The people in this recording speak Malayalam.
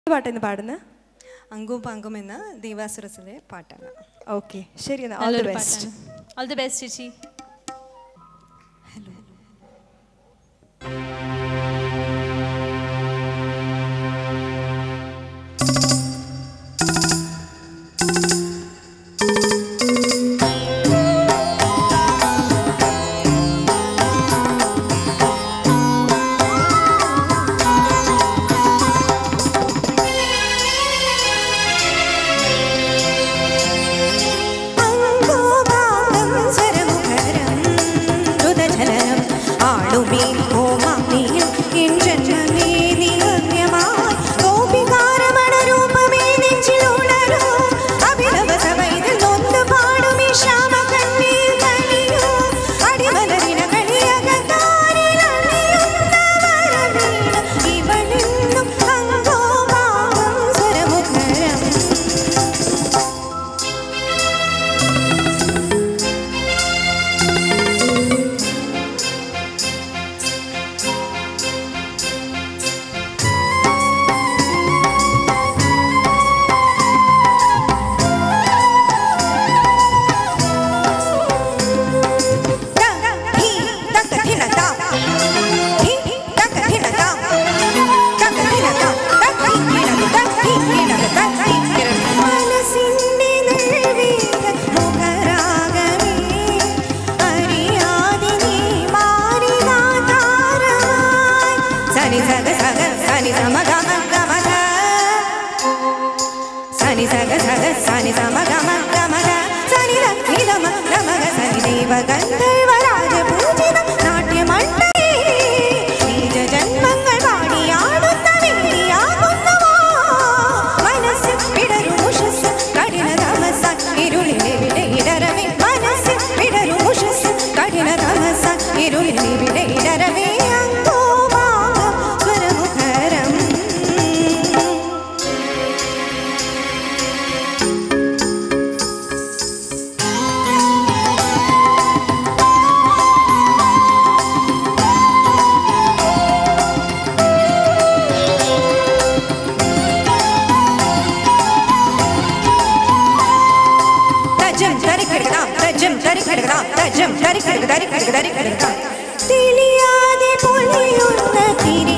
പാട്ടാണ് പാടുന്നത് അങ്കും പങ്കും എന്ന ദേവാസുരസിലെ പാട്ടാണ് ഓക്കെ ശരി എന്നാൽ ഓൾ ദി നല്ലൊരു ബെസ്റ്റ് പാട്ടാണ് ഓൾ ദി ബെസ്റ്റ് ചേച്ചി അങ്കോപാകം സ്വരമുഖരം ദ്രുതചലനം ആളുമേ ഹോമാഗ്നിയിൽ എൻ ജന്മമേ നിഗമ്യമായി ഗോപികാരമണരൂപമേ നെഞ്ചിലുണരൂ അഭിനവ സഭയിൽ നൊന്ത് പാടുമീ ശ്യാമകന്യയിൽ കനിയൂ അടിമലരിന കളിയകത്താരിലണിയുന്ന വരവീണ ഇവളെന്നും അങ്കോപാകം സ്വരമുഖരം സനി സഗ സഗ സനി സമ ഗമ ഗമ ഗ സനി സഗ സഗ സനി സമ ഗമ ഗമ ഗ സനി ര നി ഗമ ഗമ ഗ സനി ദൈവ ഗന്ധർവരാജ പൂജിത നാട്യമണ്ഡലേ നീജ ജന്മങ്ങൾ പാടിയാടുന്ന വേദിയാകുന്നവോ മനസ്സിൽ പിടരും ഉഷസ് കഠിന തമസ ഇരുളിലെവിടെ ഇടരവേ മനസ്സിൽ പിടരും ഉഷസ് കഠിന തമസ ഇരുളിലെവിടെ ഇടരവേ അങ്കോ ഭാവം സ്വരമുഖരം തജം തരിക്കിടക്കാം തജം തരിക്കിടക്കാം തജം തരിക്കിടക തരിക്കിടക തരിക്കിടക്കാം തെളിയാതെ പൊളിയുന്ന തിരി